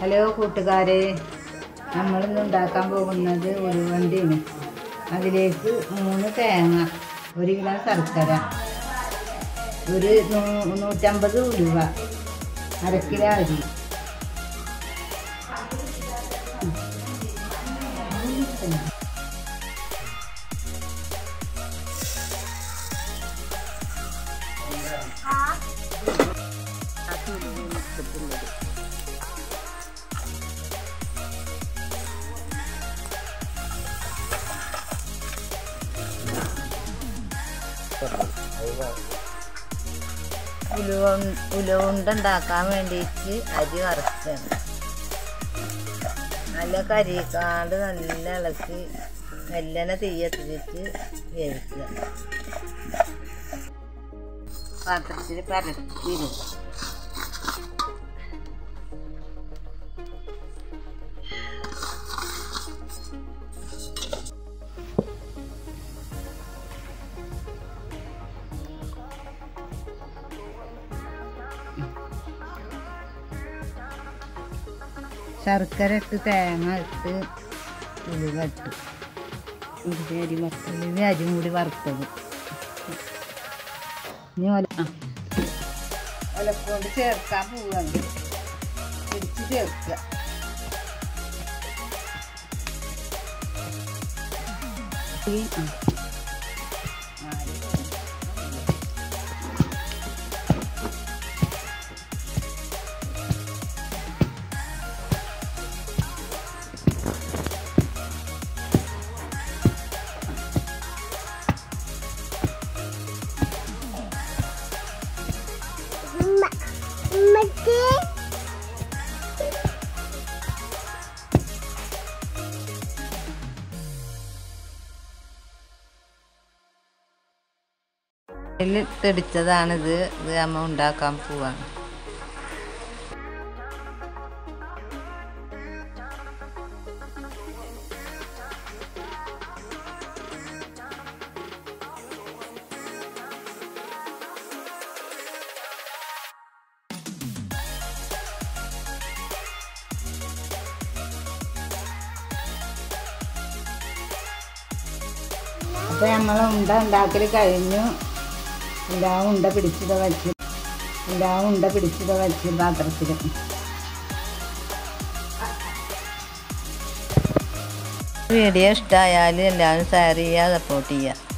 Hello കൂട്ടുകാരെ നമ്മളിന്ന് ഉണ്ടാക്കാൻ പോകുന്നത് ഉരുവണ്ടിയാണ് അതിലേക്ക് മൂന്ന് തേങ്ങ ഒരു കിലോ ശർക്കര ഒരു നൂ- നൂറ്റമ്പത് ഉലുവ അര കിലോ അരി ഉലുവ ഉലുവുണ്ട ഉണ്ടാക്കാൻ വേണ്ടിയിട്ട് അരി വറുക്കണം നല്ല കരിക്കാണ്ട് നല്ല ഇളക്കി മെല്ലനെ തീയത്തിച്ചിട്ട് വേവിക്കുക പാത്രത്തിൽ പരത്തിയിടും ശർക്കര ഇട്ട് തേങ്ങ ഇട്ട് ഉലുവ ഇട്ട് ഉലുവ അരി വറുത്തത് ഉലുവ അരിയും കൂടി വറുത്തത് ഇനി ഒല ആ ഒലക്കൊണ്ട് ചേർക്കാൻ പോവാണ് പിടിച്ച് ചേർക്കുക ഈ ആ. ആയി. ഇതിൽ തെടിച്ചതാണിത് ഇത് അമ്മ ഉണ്ടാക്കാൻ പോവാണ് അപ്പോൾ നമ്മൾ ഉണ്ട ഉണ്ടാക്കൽ കഴിഞ്ഞു എല്ലാം ഉണ്ട പിടിച്ചിട്ട് വച്ച് എല്ലാം ഉണ്ട പിടിച്ചിട്ട് വച്ച് പാത്രത്തിൽ വീഡിയോ ഇഷ്ടമായാൽ എല്ലാവരും ഷെയർ ചെയ്യുക സപ്പോർട്ട് ചെയ്യുക